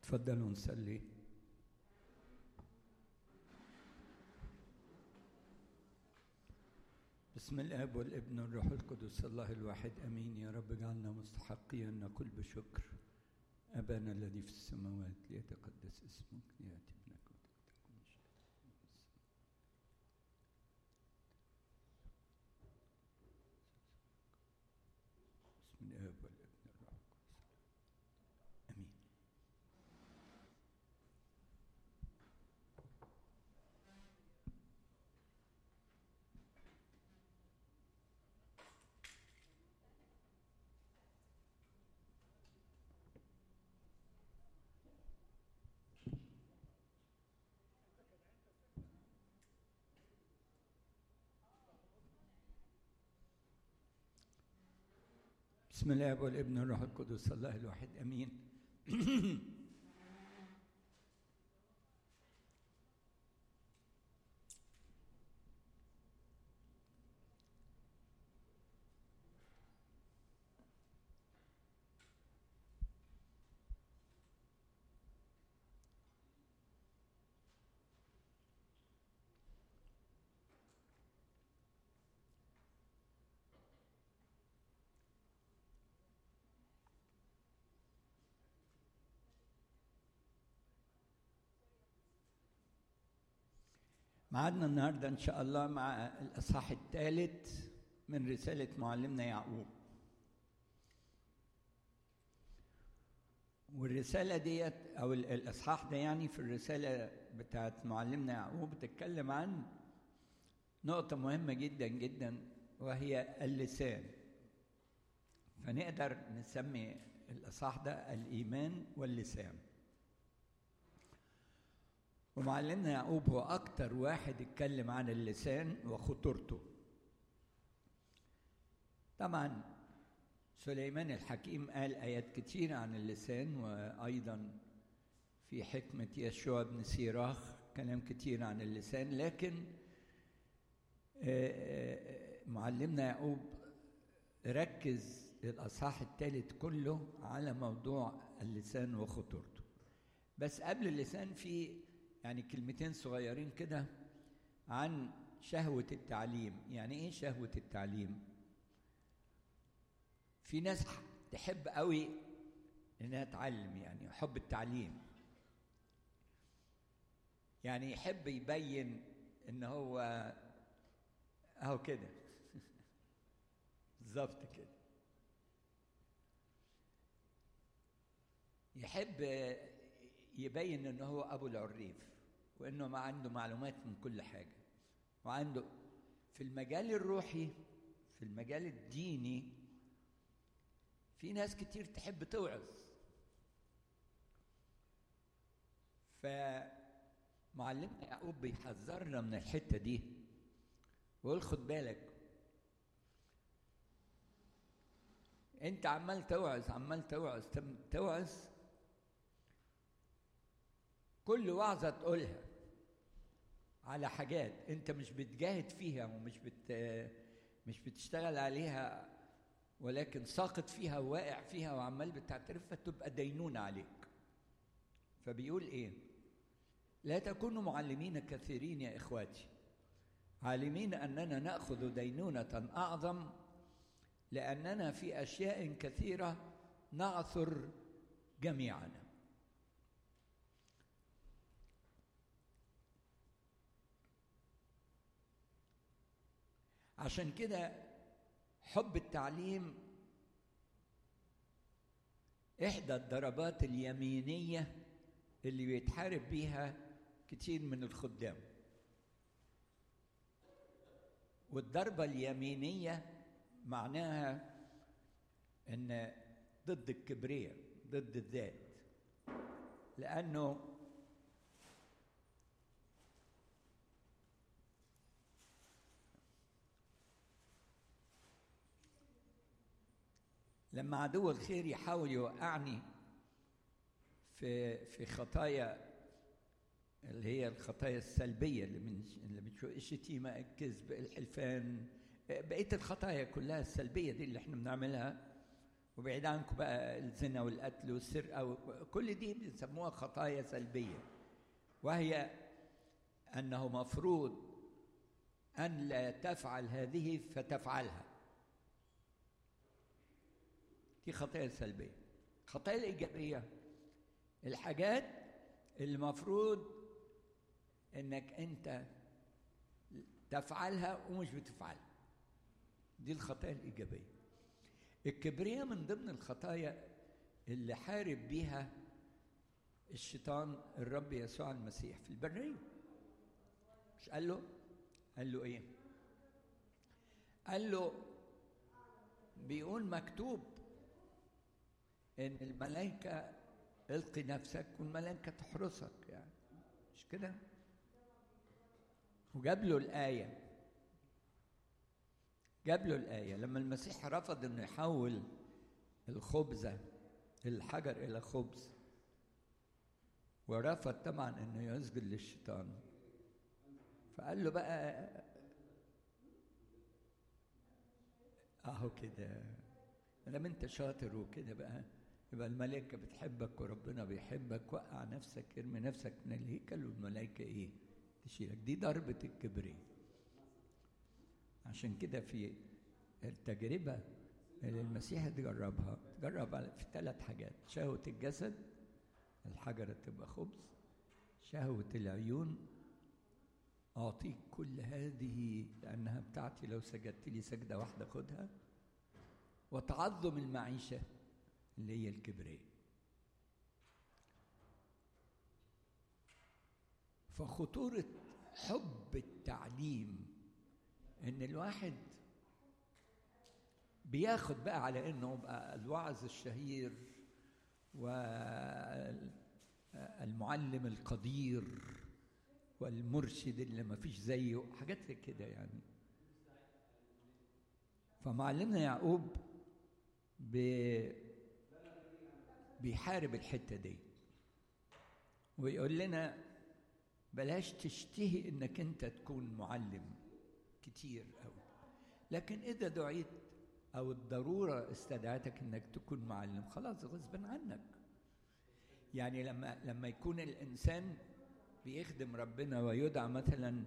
تفضلوا نصلي بسم الاب والابن والروح القدس الله الواحد امين يا رب اجعلنا مستحقين ان نقول بشكر ابانا الذي في السماوات ليتقدس اسمك لياتي ابنك وتكن مشيئتك بسم الاب والابن والروح القدس امين بسم الله والابن والروح القدس الله الواحد امين معادنا النهارده ان شاء الله مع الاصحاح الثالث من رساله معلمنا يعقوب والرساله ديت او ال- الاصحاح ده يعني في الرساله بتاعت معلمنا يعقوب بتتكلم عن نقطه مهمه جدا جدا وهي اللسان فنقدر نسمي الاصحاح ده الايمان واللسان ومعلمنا يعقوب هو أكتر واحد اتكلم عن اللسان وخطورته طبعا سليمان الحكيم قال آيات كتيرة عن اللسان وأيضا في حكمة يشوع بن سيراخ كلام كتير عن اللسان لكن آه، آه، معلمنا يعقوب ركز الأصحاح الثالث كله على موضوع اللسان وخطورته بس قبل اللسان في يعني كلمتين صغيرين كده عن شهوة التعليم يعني ايه شهوة التعليم في ناس تحب قوي انها تعلم يعني حب التعليم يعني يحب يبين ان هو اهو كده بالظبط كده يحب يبين ان هو ابو العريف وانه ما عنده معلومات من كل حاجه وعنده في المجال الروحي في المجال الديني في ناس كتير تحب توعظ فمعلمنا يعقوب بيحذرنا من الحته دي ويقول خد بالك انت عمال توعظ عمال توعظ تم- توعظ كل وعظة تقولها على حاجات انت مش بتجاهد فيها ومش بت مش بتشتغل عليها ولكن ساقط فيها وواقع فيها وعمال بتعترف فتبقى دينونة عليك فبيقول ايه لا تكونوا معلمين كثيرين يا اخواتي عالمين اننا ناخذ دينونه اعظم لاننا في اشياء كثيره نعثر جميعنا عشان كده حب التعليم احدى الضربات اليمينيه اللي بيتحارب بيها كتير من الخدام والضربه اليمينيه معناها ان ضد الكبرياء ضد الذات لانه لما عدو الخير يحاول يوقعني في في خطايا اللي هي الخطايا السلبيه اللي من اللي بنشوف الشتيمه الكذب الحلفان بقيه الخطايا كلها السلبيه دي اللي احنا بنعملها وبعيد عنكم بقى الزنا والقتل والسرقة كل دي بيسموها خطايا سلبية وهي أنه مفروض أن لا تفعل هذه فتفعلها دي خطايا سلبية الخطايا الإيجابية الحاجات اللي المفروض انك انت تفعلها ومش بتفعلها دي الخطايا الايجابيه الكبرياء من ضمن الخطايا اللي حارب بيها الشيطان الرب يسوع المسيح في البريه مش قال له قال له ايه قال له بيقول مكتوب ان الملائكه القي نفسك والملائكه تحرسك يعني مش كده وجاب له الآية جاب له الآية لما المسيح رفض إنه يحول الخبزة الحجر إلى خبز ورفض طبعا إنه يسجد للشيطان فقال له بقى أهو كده لما أنت شاطر وكده بقى يبقى الملائكة بتحبك وربنا بيحبك وقع نفسك ارمي نفسك من الهيكل والملائكة إيه؟ تشيلك دي ضربة الكبرياء عشان كده في التجربة اللي المسيح تجربها تجرب في ثلاث حاجات شهوة الجسد الحجرة تبقى خبز شهوة العيون أعطيك كل هذه لأنها بتاعتي لو سجدت لي سجدة واحدة خدها وتعظم المعيشة اللي هي الكبرياء فخطورة حب التعليم ان الواحد بياخد بقى على انه بقى الوعظ الشهير والمعلم القدير والمرشد اللي ما فيش زيه حاجات زي كده يعني فمعلمنا يعقوب بي بيحارب الحته دي ويقول لنا بلاش تشتهي انك انت تكون معلم كتير قوي لكن اذا دعيت او الضروره استدعتك انك تكون معلم خلاص غصبا عنك يعني لما لما يكون الانسان بيخدم ربنا ويدعى مثلا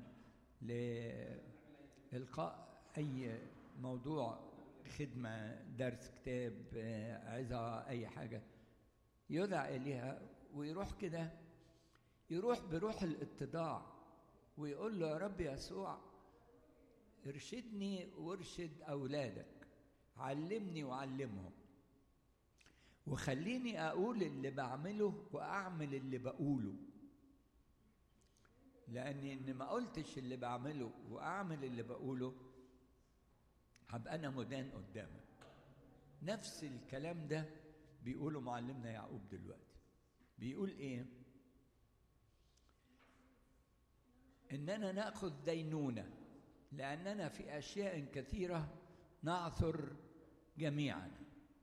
لإلقاء أي موضوع خدمة درس كتاب عظة أي حاجة يدعى إليها ويروح كده يروح بروح الاتضاع ويقول له يا رب يسوع ارشدني وارشد أولادك علمني وعلمهم وخليني أقول اللي بعمله وأعمل اللي بقوله لأني إن ما قلتش اللي بعمله وأعمل اللي بقوله هبقى أنا مدان قدامك نفس الكلام ده بيقوله معلمنا يعقوب دلوقتي بيقول إيه؟ إننا نأخذ دينونة لأننا في أشياء كثيرة نعثر جميعا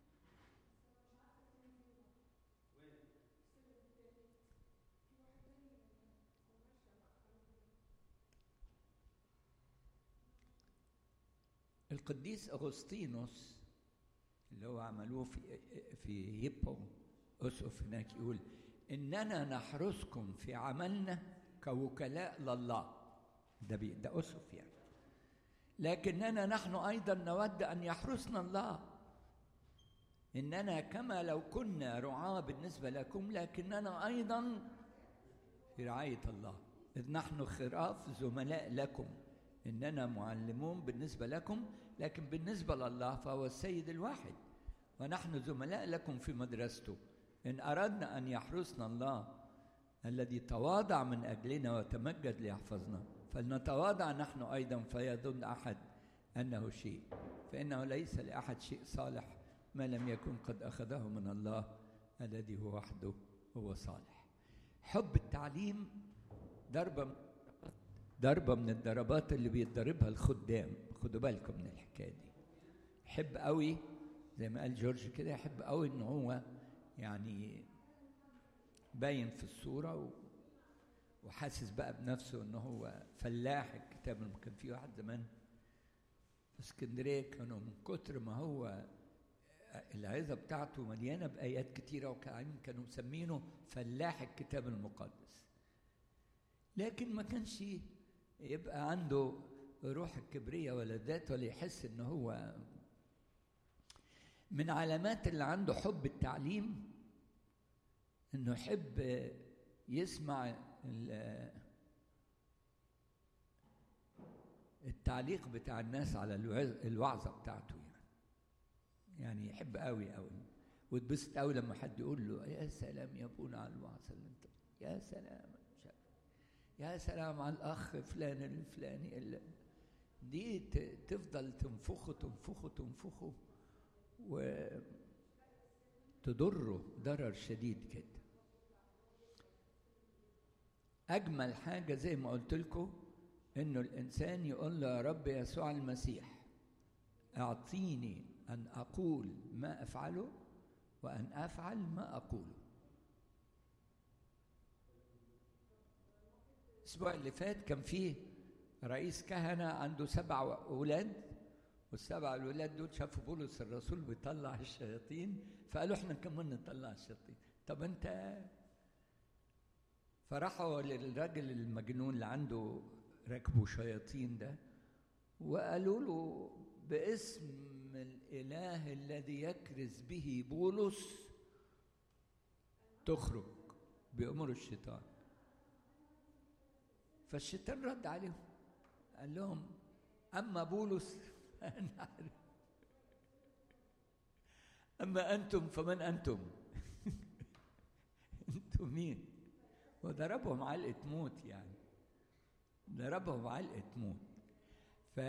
القديس أغسطينوس اللي هو عملوه في في هيبو أسقف هناك يقول إننا نحرسكم في عملنا كوكلاء لله ده بي ده أسقف يعني لكننا نحن أيضا نود أن يحرسنا الله إننا كما لو كنا رعاة بالنسبة لكم لكننا أيضا في رعاية الله إذ نحن خراف زملاء لكم إننا معلمون بالنسبة لكم لكن بالنسبة لله فهو السيد الواحد ونحن زملاء لكم في مدرسته إن أردنا أن يحرسنا الله الذي تواضع من أجلنا وتمجد ليحفظنا فلنتواضع نحن أيضا فيظن أحد أنه شيء فإنه ليس لأحد شيء صالح ما لم يكن قد أخذه من الله الذي هو وحده هو صالح حب التعليم ضربة ضربة من الضربات اللي بيتضربها الخدام خدوا بالكم من الحكاية دي يحب قوي زي ما قال جورج كده يحب قوي ان هو يعني باين في الصورة و وحاسس بقى بنفسه ان هو فلاح الكتاب لما كان في واحد زمان في اسكندريه كانوا من كتر ما هو العظة بتاعته مليانة بآيات كتيرة وكانوا كانوا مسمينه فلاح الكتاب المقدس لكن ما كانش يبقى عنده روح الكبرية ولا ذات ولا يحس ان هو من علامات اللي عنده حب التعليم انه يحب يسمع التعليق بتاع الناس على الوعظة بتاعته يعني يعني يحب قوي قوي وتبسط قوي لما حد يقول له يا سلام يا ابونا على الوعظة اللي انت يا سلام يا سلام على الاخ فلان الفلاني اللي دي تفضل تنفخه تنفخه تنفخه وتضره ضرر شديد جدا اجمل حاجه زي ما قلت لكم انه الانسان يقول له يا رب يسوع المسيح اعطيني ان اقول ما افعله وان افعل ما اقوله الاسبوع اللي فات كان فيه رئيس كهنه عنده سبع اولاد والسبع الاولاد دول شافوا بولس الرسول بيطلع الشياطين فقالوا احنا كمان نطلع الشياطين طب انت فراحوا للراجل المجنون اللي عنده ركبوا شياطين ده وقالوا له باسم الاله الذي يكرز به بولس تخرج بامر الشيطان فالشيطان رد عليهم قال لهم اما بولس انا عارف اما انتم فمن انتم انتم مين وضربهم علقه موت يعني ضربهم علقه موت ف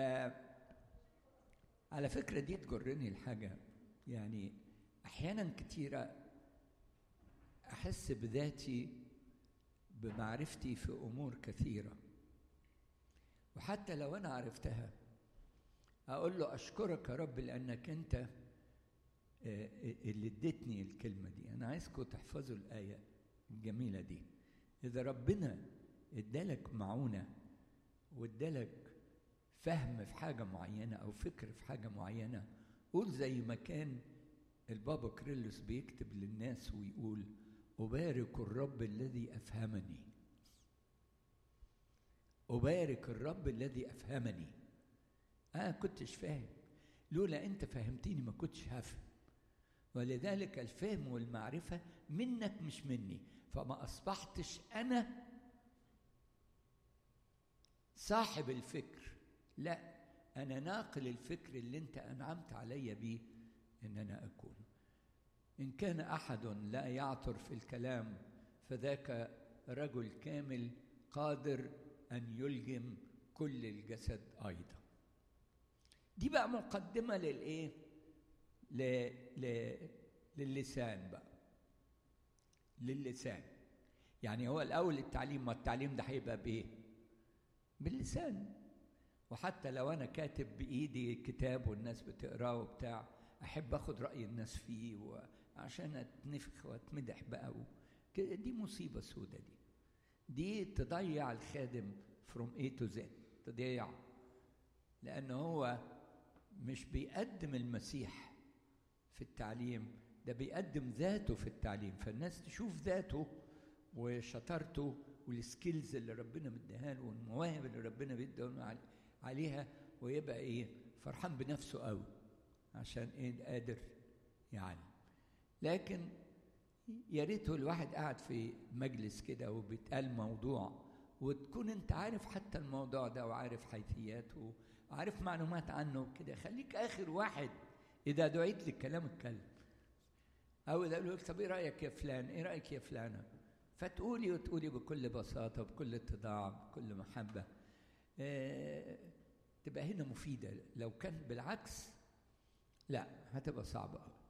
على فكره دي تجرني الحاجه يعني احيانا كتيره احس بذاتي بمعرفتي في امور كثيره وحتى لو انا عرفتها اقول له اشكرك يا رب لانك انت اللي اديتني الكلمه دي انا عايزكم تحفظوا الايه الجميله دي اذا ربنا ادالك معونه وادالك فهم في حاجه معينه او فكر في حاجه معينه قول زي ما كان البابا كريلوس بيكتب للناس ويقول أبارك الرب الذي أفهمني أبارك الرب الذي أفهمني أنا كنتش فاهم لولا أنت فهمتني ما كنتش هفهم ولذلك الفهم والمعرفة منك مش مني فما أصبحتش أنا صاحب الفكر لا أنا ناقل الفكر اللي أنت أنعمت علي بيه إن أنا أكون إن كان أحد لا يعثر في الكلام فذاك رجل كامل قادر أن يلجم كل الجسد أيضا دي بقى مقدمة للإيه؟ ل... ل... للسان بقى للسان يعني هو الأول التعليم ما التعليم ده هيبقى بإيه؟ باللسان وحتى لو أنا كاتب بإيدي كتاب والناس بتقراه وبتاع أحب أخد رأي الناس فيه و... عشان اتنفخ واتمدح بقى دي مصيبة سودة دي دي تضيع الخادم from A to Z تضيع لأن هو مش بيقدم المسيح في التعليم ده بيقدم ذاته في التعليم فالناس تشوف ذاته وشطارته والسكيلز اللي ربنا مديها له والمواهب اللي ربنا بيديها عليها ويبقى ايه فرحان بنفسه قوي عشان ايه قادر يعني لكن يا ريته الواحد قاعد في مجلس كده وبيتقال موضوع وتكون انت عارف حتى الموضوع ده وعارف حيثياته وعارف معلومات عنه كده خليك اخر واحد اذا دعيت للكلام اتكلم او اذا قالوا لك طب ايه رايك يا فلان ايه رايك يا فلانه فتقولي وتقولي بكل بساطه بكل اتضاع بكل محبه اه تبقى هنا مفيده لو كان بالعكس لا هتبقى صعبه قوي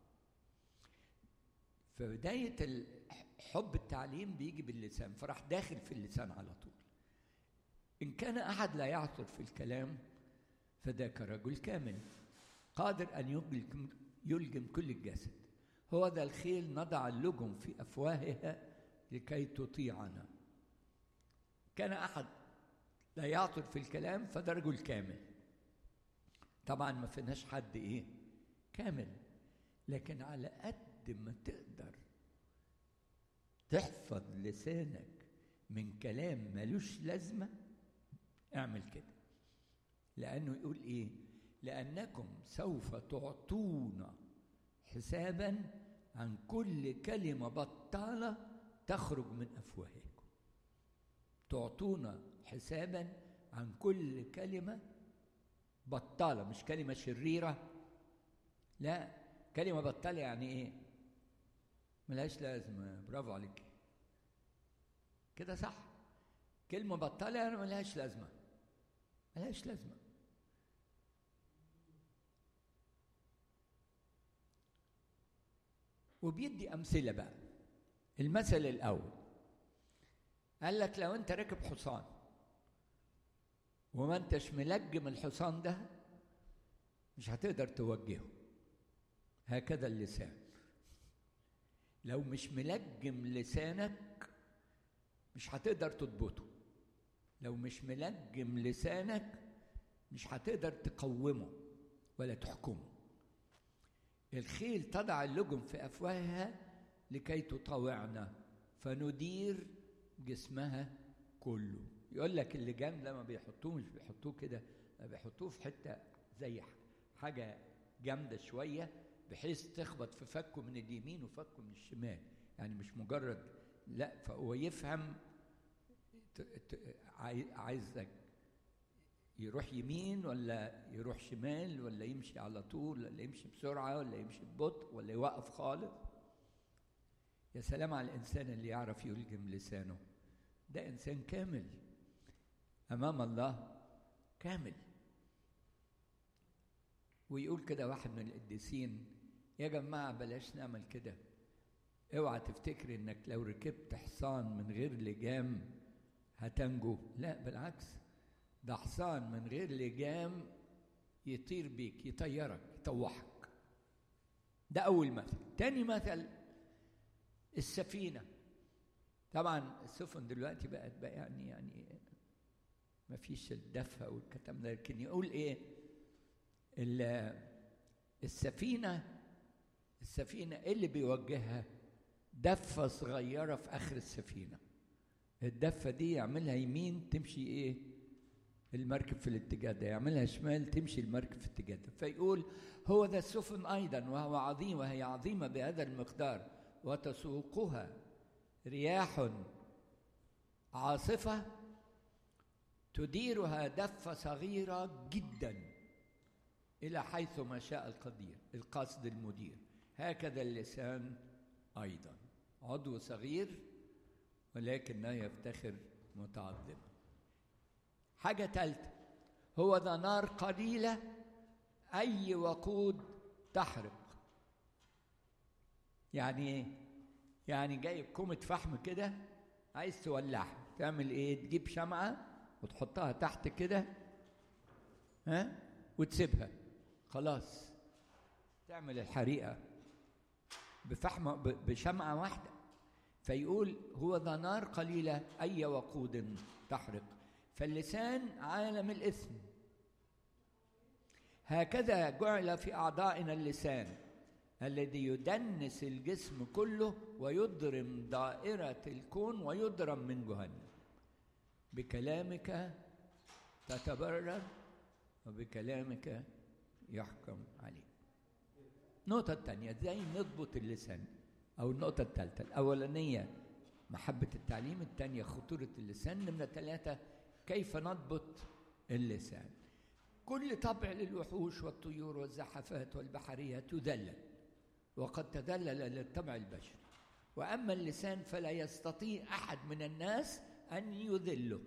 فبداية حب التعليم بيجي باللسان فراح داخل في اللسان على طول إن كان أحد لا يعثر في الكلام فذاك رجل كامل قادر أن يلجم, يلجم كل الجسد هو ذا الخيل نضع اللجم في أفواهها لكي تطيعنا كان أحد لا يعثر في الكلام فده رجل كامل طبعا ما فيناش حد إيه كامل لكن على قد ما تقدر تحفظ لسانك من كلام ملوش لازمه اعمل كده لانه يقول ايه لانكم سوف تعطون حسابا عن كل كلمه بطاله تخرج من افواهكم تعطون حسابا عن كل كلمه بطاله مش كلمه شريره لا كلمه بطاله يعني ايه ملهاش لازمه برافو عليك كده صح كلمه بطاله يعني ملهاش لازمه ملهاش لازمه وبيدي امثله بقى المثل الاول قال لك لو انت راكب حصان وما انتش ملجم الحصان ده مش هتقدر توجهه هكذا اللسان لو مش ملجم لسانك مش هتقدر تضبطه لو مش ملجم لسانك مش هتقدر تقومه ولا تحكمه الخيل تضع اللجم في افواهها لكي تطاوعنا فندير جسمها كله يقول لك اللجام ده ما بيحطوه مش بيحطوه كده بيحطوه في حته زي حاجه جامده شويه بحيث تخبط في فكه من اليمين وفكه من الشمال يعني مش مجرد لا فهو يفهم عايزك يروح يمين ولا يروح شمال ولا يمشي على طول ولا يمشي بسرعة ولا يمشي ببطء ولا يوقف خالص يا سلام على الإنسان اللي يعرف يلجم لسانه ده إنسان كامل أمام الله كامل ويقول كده واحد من القديسين يا جماعة بلاش نعمل كده اوعى تفتكر انك لو ركبت حصان من غير لجام هتنجو لا بالعكس ده حصان من غير لجام يطير بيك يطيرك يطوحك ده أول مثل تاني مثل السفينة طبعا السفن دلوقتي بقت بقى يعني يعني ما فيش الدفة والكلام ده لكن يقول ايه السفينة السفينة ايه اللي بيوجهها دفة صغيرة في آخر السفينة الدفة دي يعملها يمين تمشي ايه المركب في الاتجاه ده يعملها شمال تمشي المركب في الاتجاه ده فيقول هو ذا السفن أيضا وهو عظيم وهي عظيمة بهذا المقدار وتسوقها رياح عاصفة تديرها دفة صغيرة جدا إلى حيث ما شاء القدير القصد المدير هكذا اللسان أيضا عضو صغير ولكنه يفتخر متعظما حاجة ثالثة هو ذا نار قليلة أي وقود تحرق يعني إيه؟ يعني جايب كومة فحم كده عايز تولعها تعمل إيه؟ تجيب شمعة وتحطها تحت كده ها وتسيبها خلاص تعمل الحريقة بفحم بشمعة واحدة فيقول هو ذا نار قليلة أي وقود تحرق فاللسان عالم الإثم هكذا جعل في أعضائنا اللسان الذي يدنس الجسم كله ويضرم دائرة الكون ويضرم من جهنم بكلامك تتبرر وبكلامك يحكم عليك النقطة الثانية ازاي نضبط اللسان أو النقطة الثالثة الأولانية محبة التعليم الثانية خطورة اللسان نمرة ثلاثة كيف نضبط اللسان كل طبع للوحوش والطيور والزحفات والبحرية تذلل وقد تذلل للطبع البشري وأما اللسان فلا يستطيع أحد من الناس أن يذله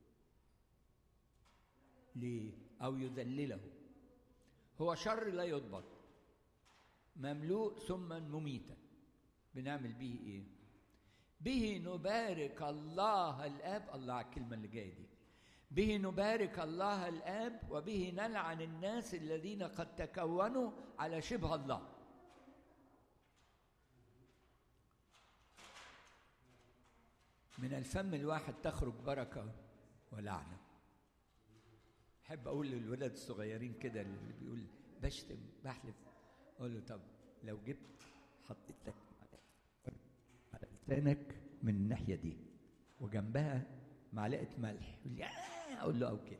ليه؟ أو يذلله هو شر لا يضبط مملوء سما مميتا بنعمل به ايه به نبارك الله الاب الله على الكلمه اللي جايه دي به نبارك الله الاب وبه نلعن الناس الذين قد تكونوا على شبه الله من الفم الواحد تخرج بركه ولعنه احب اقول للولاد الصغيرين كده اللي بيقول بشتم بحلف اقول له طب لو جبت حطيت لك على لسانك من الناحيه دي وجنبها معلقه ملح يقول لي آه اقول له او كده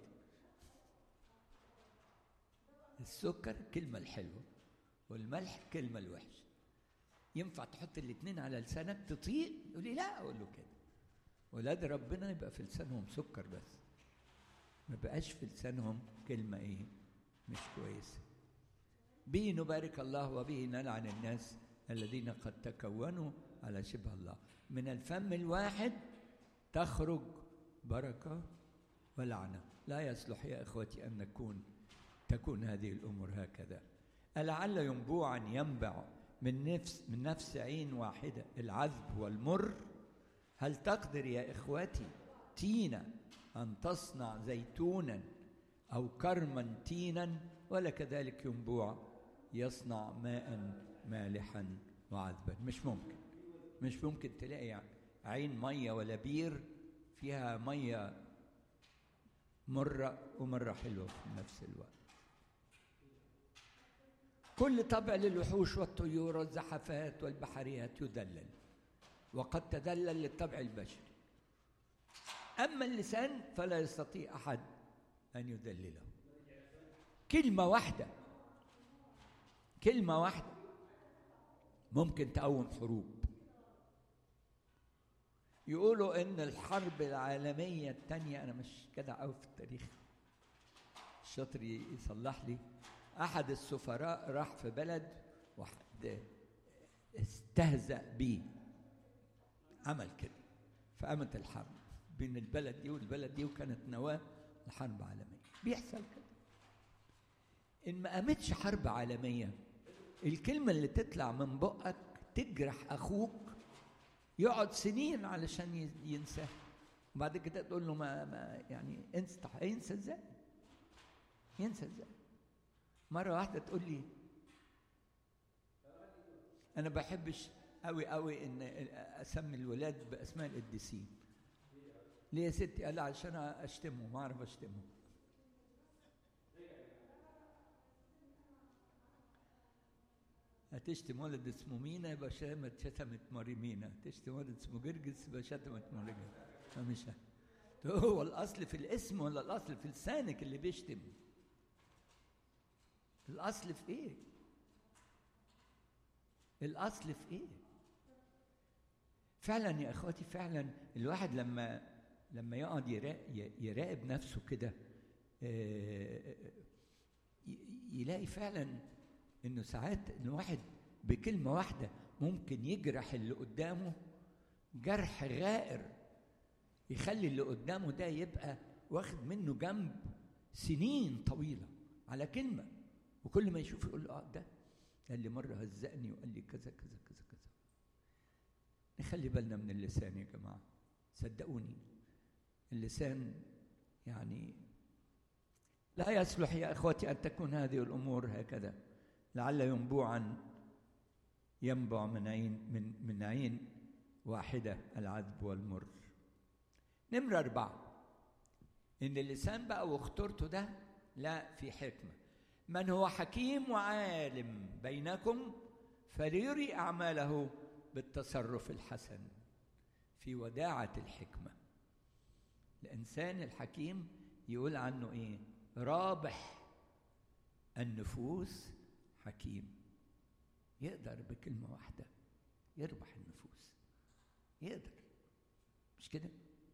السكر الكلمه الحلوه والملح الكلمه الوحشه ينفع تحط الاثنين على لسانك تطيق يقول لي لا اقول له كده ولاد ربنا يبقى في لسانهم سكر بس ما بقاش في لسانهم كلمه ايه مش كويسه به نبارك الله وبه نلعن الناس الذين قد تكونوا على شبه الله من الفم الواحد تخرج بركه ولعنه لا يصلح يا اخوتي ان نكون تكون هذه الامور هكذا ألعل ينبوعا ينبع من نفس من نفس عين واحده العذب والمر هل تقدر يا اخوتي تينا ان تصنع زيتونا او كرما تينا ولا كذلك ينبوع يصنع ماء مالحا وعذبا مش ممكن مش ممكن تلاقي عين ميه ولا بير فيها ميه مره ومره حلوه في نفس الوقت كل طبع للوحوش والطيور والزحفات والبحريات يدلل وقد تدلل للطبع البشري اما اللسان فلا يستطيع احد ان يدلله كلمه واحده كلمه واحده ممكن تقوم حروب يقولوا ان الحرب العالميه الثانيه انا مش جدع قوي في التاريخ الشاطر يصلح لي احد السفراء راح في بلد واحد استهزأ بيه عمل كده فقامت الحرب بين البلد دي والبلد دي وكانت نواه لحرب عالميه بيحصل كده ان ما قامتش حرب عالميه الكلمه اللي تطلع من بقك تجرح اخوك يقعد سنين علشان ينساها وبعد كده تقول له ما, ما يعني انسى ينسى ازاي ينسى ازاي مرة واحدة تقول لي أنا بحبش أوي أوي إن أسمي الولاد بأسماء القديسين. ليه يا ستي؟ قال عشان أشتمه ما أعرف أشتمه. هتشتم ولد اسمه مينا يبقى شتمت ماري مينا، تشتم ولد اسمه جرجس يبقى شتمت ماري جرجس. فمش هو الأصل في الاسم ولا الأصل في لسانك اللي بيشتم؟ الاصل في ايه الاصل في ايه فعلا يا اخواتي فعلا الواحد لما لما يقعد يراقب نفسه كده يلاقي فعلا انه ساعات ان واحد بكلمه واحده ممكن يجرح اللي قدامه جرح غائر يخلي اللي قدامه ده يبقى واخد منه جنب سنين طويله على كلمه وكل ما يشوف يقول له اه ده قال لي مره هزقني وقال لي كذا كذا كذا كذا نخلي بالنا من اللسان يا جماعه صدقوني اللسان يعني لا يصلح يا اخوتي ان تكون هذه الامور هكذا لعل ينبوعا ينبع من عين من من عين واحده العذب والمر نمره اربعه ان اللسان بقى واخترته ده لا في حكمه من هو حكيم وعالم بينكم فليري اعماله بالتصرف الحسن في وداعه الحكمه الانسان الحكيم يقول عنه ايه رابح النفوس حكيم يقدر بكلمه واحده يربح النفوس يقدر مش كده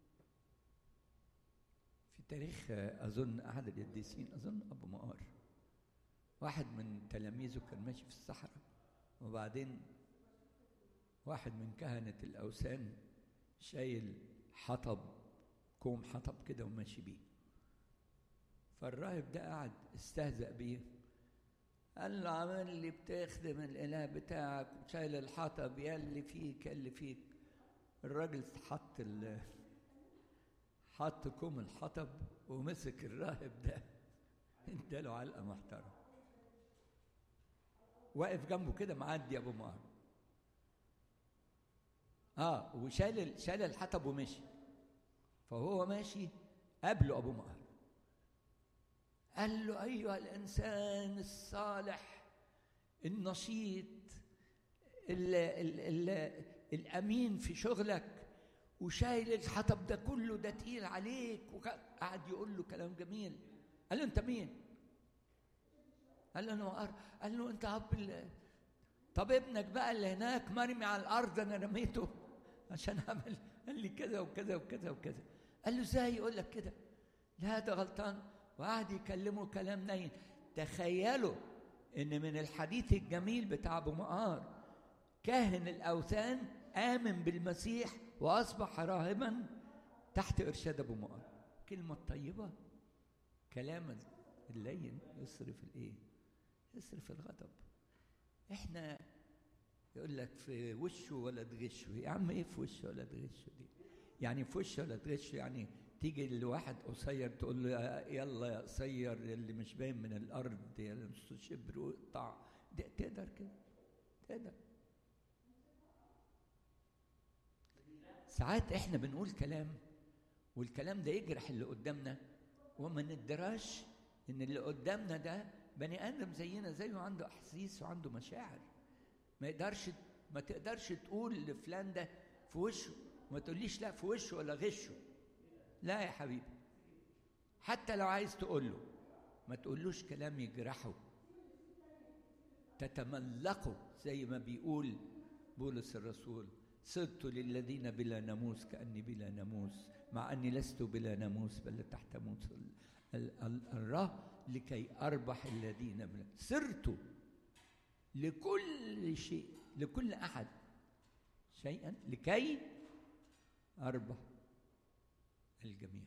في تاريخ اظن احد القديسين اظن ابو مقار واحد من تلاميذه كان ماشي في الصحراء وبعدين واحد من كهنة الأوثان شايل حطب كوم حطب كده وماشي بيه فالراهب ده قعد استهزأ بيه قال له عمال لي بتخدم الإله بتاعك شايل الحطب يا اللي فيك يا اللي فيك الراجل حط ال حط كوم الحطب ومسك الراهب ده اداله علقه محترمه واقف جنبه كده معدي ابو مهر اه وشال شال الحطب ومشي فهو ماشي قابله ابو مهر قال له ايها الانسان الصالح النشيط ال ال ال الامين في شغلك وشايل الحطب ده كله ده تقيل عليك وقعد يقول له كلام جميل قال له انت مين قال له انا وقر قال له انت اب ال... طب ابنك بقى اللي هناك مرمي على الارض انا رميته عشان عمل قال لي كذا وكذا وكذا وكذا قال له ازاي يقول لك كده لا ده غلطان وقعد يكلمه كلام نين تخيلوا ان من الحديث الجميل بتاع ابو مقار كاهن الاوثان امن بالمسيح واصبح راهبا تحت ارشاد ابو مقار كلمه طيبه كلام اللين يصرف الايه يصرف الغضب احنا يقول لك في وشه ولا تغشه يا عم ايه في وشه ولا تغشه دي يعني في وشه ولا تغشه يعني تيجي لواحد قصير تقول له يلا يا قصير اللي مش باين من الارض يا نص شبر وقطع تقدر كده تقدر ساعات احنا بنقول كلام والكلام ده يجرح اللي قدامنا وما ندراش ان اللي قدامنا ده بني ادم زينا زيه عنده احاسيس وعنده مشاعر ما يقدرش ما تقدرش تقول لفلان ده في وشه ما تقوليش لا في وشه ولا غشه لا يا حبيبي حتى لو عايز تقول له ما تقولوش كلام يجرحه تتملقه زي ما بيقول بولس الرسول صرت للذين بلا ناموس كأني بلا ناموس مع أني لست بلا ناموس بل تحت ناموس الله لكي أربح الذين بلا صرت لكل شيء لكل أحد شيئا لكي أربح الجميع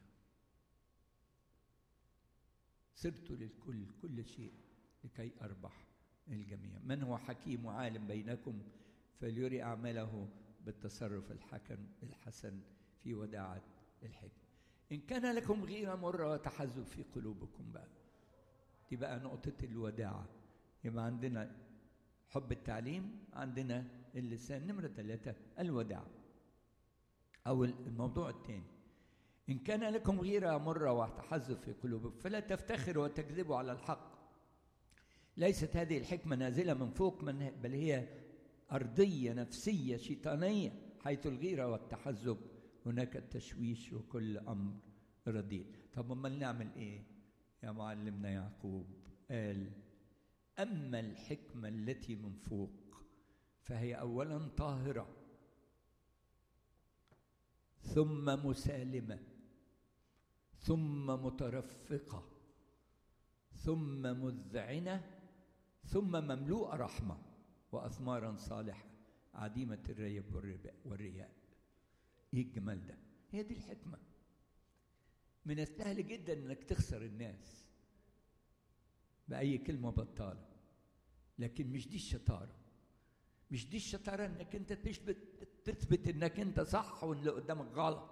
صرت للكل كل شيء لكي أربح الجميع من هو حكيم وعالم بينكم فليري أعماله بالتصرف الحكم الحسن في وداعة الحكمة إن كان لكم غيرة مرة وتحزب في قلوبكم بقى دي بقى نقطة الوداعة يبقى عندنا حب التعليم عندنا اللسان نمرة ثلاثة الوداعة أو الموضوع الثاني إن كان لكم غيرة مرة وتحزب في قلوبكم فلا تفتخروا وتكذبوا على الحق ليست هذه الحكمة نازلة من فوق من بل هي أرضية نفسية شيطانية حيث الغيرة والتحزب هناك التشويش وكل أمر رديء طب أمال نعمل إيه يا معلمنا يعقوب قال أما الحكمة التي من فوق فهي أولا طاهرة ثم مسالمة ثم مترفقة ثم مذعنة ثم مملوءة رحمة وأثمارا صالحة عديمة الريب والرياء إيه الجمال ده هي دي الحكمة من السهل جدا إنك تخسر الناس بأي كلمة بطالة لكن مش دي الشطارة مش دي الشطارة إنك أنت تثبت تثبت إنك أنت صح واللي قدامك غلط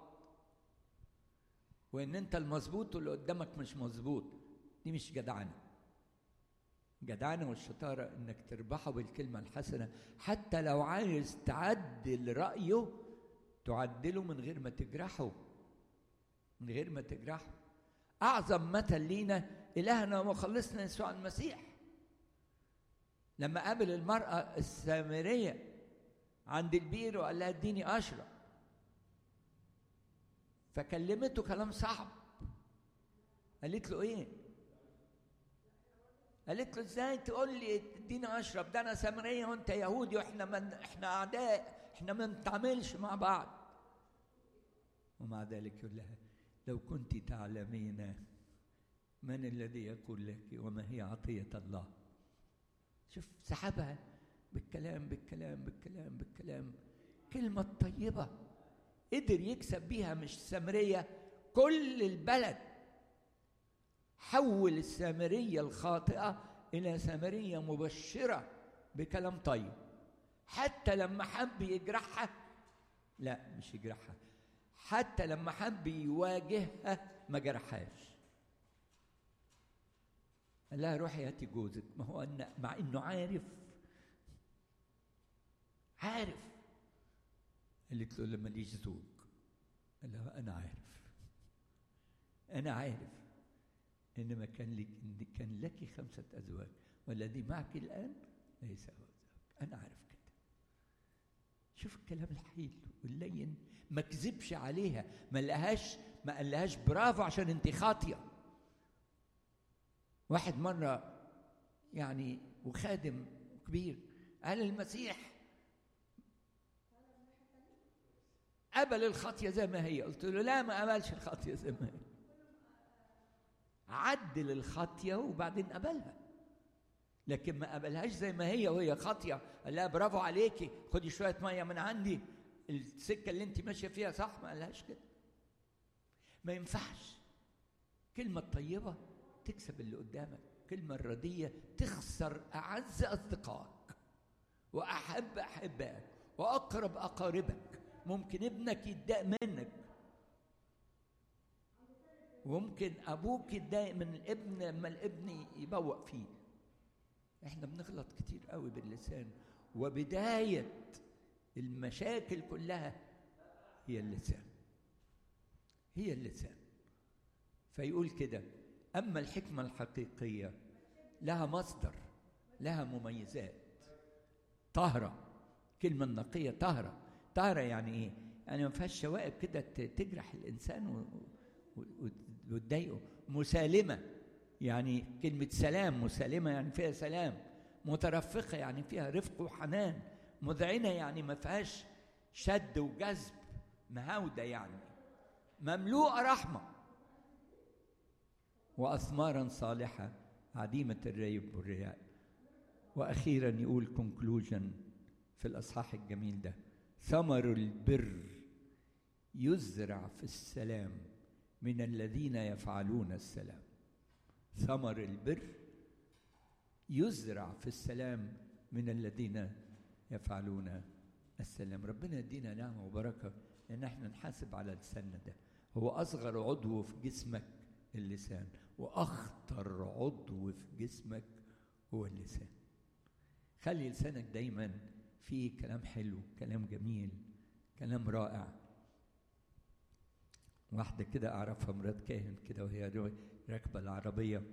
وإن أنت المظبوط واللي قدامك مش مظبوط دي مش جدعنة جدعنة والشطارة إنك تربحه بالكلمة الحسنة حتى لو عايز تعدل رأيه تعدله من غير ما تجرحه من غير ما تجرحه أعظم مثل لينا إلهنا ومخلصنا يسوع المسيح لما قابل المرأة السامرية عند البير وقال لها اديني أشرب فكلمته كلام صعب قالت له ايه قالت له ازاي تقول لي اديني اشرب ده انا سامريه وانت يهودي واحنا من احنا اعداء احنا ما نتعاملش مع بعض ومع ذلك يقول لها لو كنت تعلمين من الذي يقول لك وما هي عطيه الله شوف سحبها بالكلام بالكلام بالكلام بالكلام كلمه طيبه قدر يكسب بيها مش سامريه كل البلد حول السامريه الخاطئه الى سامريه مبشره بكلام طيب حتى لما حب يجرحها لا مش يجرحها حتى لما حب يواجهها ما جرحهاش قال لها روحي هاتي جوزك ما هو أن مع انه عارف عارف قالت له لما ليش زوج قال لها انا عارف انا عارف ان ما كان لك ان كان لك خمسه ازواج والذي معك الان ليس هو زوج انا عارف كده شوف الكلام الحلو واللين ما كذبش عليها ما لهاش ما قالهاش برافو عشان انت خاطيه واحد مره يعني وخادم كبير قال المسيح قبل الخطيه زي ما هي قلت له لا ما قبلش الخطيه زي ما هي عدل الخطيه وبعدين قبلها لكن ما قبلهاش زي ما هي وهي خاطيه قال لها برافو عليكي خدي شويه ميه من عندي السكه اللي انت ماشيه فيها صح ما قالهاش كده ما ينفعش كلمه طيبه تكسب اللي قدامك كلمه الرديه تخسر اعز اصدقائك واحب احبائك واقرب اقاربك ممكن ابنك يتضايق منك وممكن ابوك يتضايق من الابن لما الابن يبوق فيه احنا بنغلط كتير قوي باللسان وبدايه المشاكل كلها هي اللسان هي اللسان فيقول كده اما الحكمه الحقيقيه لها مصدر لها مميزات طهره كلمه النقيه طهره طهره يعني ايه يعني ما فيهاش شوائب كده تجرح الانسان وتضايقه مسالمه يعني كلمه سلام مسالمه يعني فيها سلام مترفقه يعني فيها رفق وحنان مذعنه يعني ما فيهاش شد وجذب مهاوده يعني مملوءه رحمه واثمارا صالحه عديمه الريب والرياء واخيرا يقول كونكلوجن في الاصحاح الجميل ده ثمر البر يزرع في السلام من الذين يفعلون السلام ثمر البر يزرع في السلام من الذين يفعلون السلام ربنا يدينا نعمة وبركة ان احنا نحاسب على لساننا ده هو اصغر عضو في جسمك اللسان واخطر عضو في جسمك هو اللسان خلي لسانك دايما فيه كلام حلو كلام جميل كلام رائع واحدة كده أعرفها مرات كاهن كده وهي راكبة العربية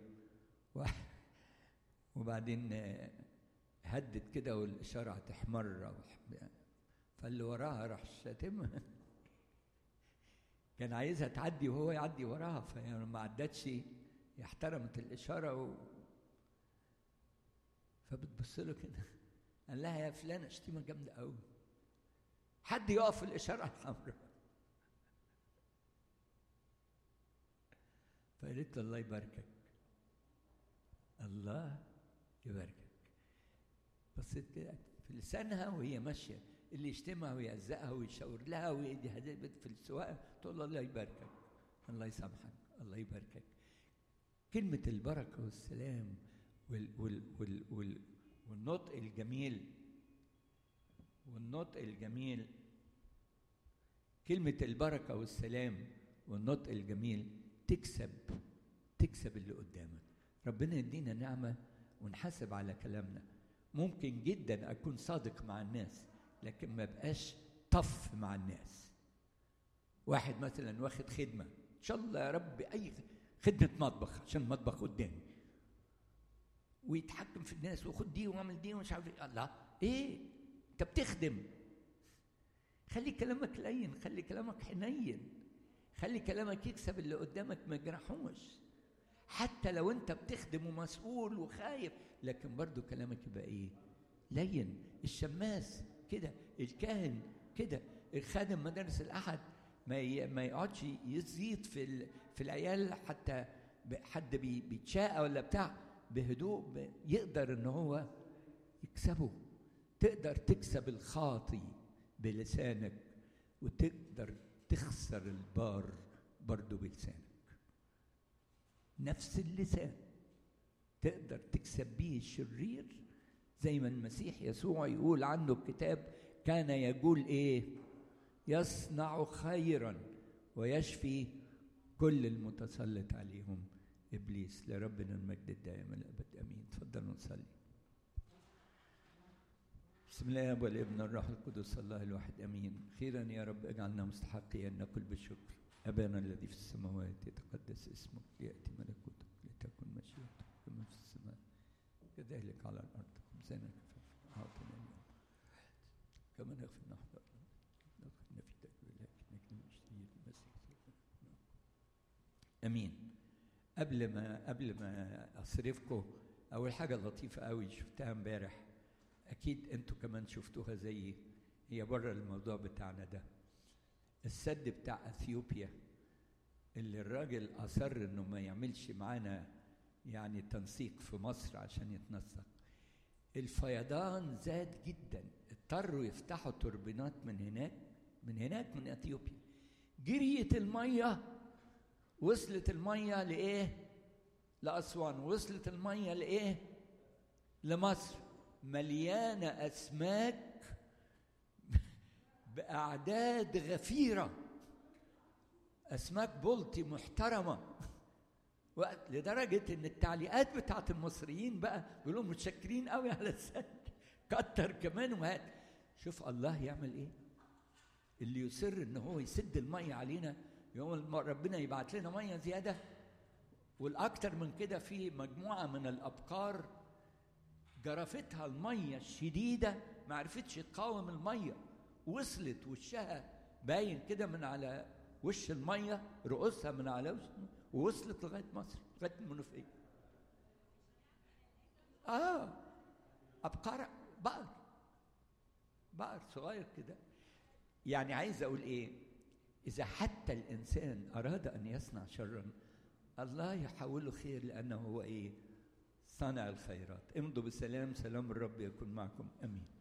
وبعدين هدت كده والإشارة هتحمر فاللي وراها راح شاتمها كان عايزها تعدي وهو يعدي وراها فهي ما عدتش احترمت الإشارة و... فبتبص له كده قال لها يا فلانة شتيمة جامدة قوي حد يقف في الإشارة الحمراء فقالت له الله يباركك الله يباركك بصيت كده في لسانها وهي ماشيه اللي يشتمها ويهزقها ويشاور لها ويدي هديه في السواقه تقول له الله يباركك الله يسامحك الله يباركك كلمة البركة والسلام وال وال وال وال والنطق الجميل والنطق الجميل كلمة البركة والسلام والنطق الجميل تكسب تكسب اللي قدامك ربنا يدينا نعمة ونحاسب على كلامنا ممكن جدا أكون صادق مع الناس لكن ما بقاش طف مع الناس واحد مثلا واخد خدمة إن شاء الله يا رب أي خدمة مطبخ عشان المطبخ قدامي ويتحكم في الناس وخد دي واعمل دي ومش عارف ايه الله ايه انت بتخدم خلي كلامك لين خلي كلامك حنين خلي كلامك يكسب اللي قدامك ما يجرحوش حتى لو انت بتخدم ومسؤول وخايف لكن برضو كلامك يبقى ايه لين الشماس كده الكاهن كده الخادم مدارس الاحد ما ما يقعدش يزيد في في العيال حتى حد بيتشاقى ولا بتاع بهدوء يقدر ان هو يكسبه تقدر تكسب الخاطي بلسانك وتقدر تخسر البار برضه بلسانك نفس اللسان تقدر تكسب بيه الشرير زي ما المسيح يسوع يقول عنه الكتاب كان يقول ايه يصنع خيرا ويشفي كل المتسلط عليهم ابليس لربنا المجد الدائم الابد امين تفضلوا نصلي بسم الله والابن الروح القدس الله الواحد امين خيرا يا رب اجعلنا مستحقين نقول بالشكر ابانا الذي في السماوات يتقدس اسمك لياتي ملكوتك لتكن مشيئتك كما في السماء كذلك على الارض خبزنا كفافنا اعطنا اليوم كما نغفر نحن نغفرنا في تكبير لكن نشتري المسيح امين قبل ما قبل ما اصرفكم اول حاجه لطيفه قوي شفتها امبارح اكيد انتوا كمان شفتوها زيي هي بره الموضوع بتاعنا ده السد بتاع اثيوبيا اللي الراجل اصر انه ما يعملش معانا يعني تنسيق في مصر عشان يتنسق الفيضان زاد جدا اضطروا يفتحوا توربينات من هناك من هناك من اثيوبيا جريت الميه وصلت الميه لايه لاسوان وصلت الميه لايه لمصر مليانه اسماك باعداد غفيره اسماك بلطي محترمه وقت لدرجه ان التعليقات بتاعت المصريين بقى بيقولوا متشكرين قوي على السد كتر كمان وهات شوف الله يعمل ايه اللي يصر ان هو يسد الميه علينا يوم ربنا يبعت لنا ميه زياده والاكثر من كده في مجموعه من الابقار جرفتها الميه الشديده ما عرفتش تقاوم الميه وصلت وشها باين كده من على وش الميه رؤوسها من على وش ووصلت لغايه مصر لغايه المنوفيه اه ابقار بقر بقر صغير كده يعني عايز اقول ايه اذا حتى الانسان اراد ان يصنع شرا الله يحوله خير لانه هو ايه صانع الخيرات امضوا بسلام سلام الرب يكون معكم امين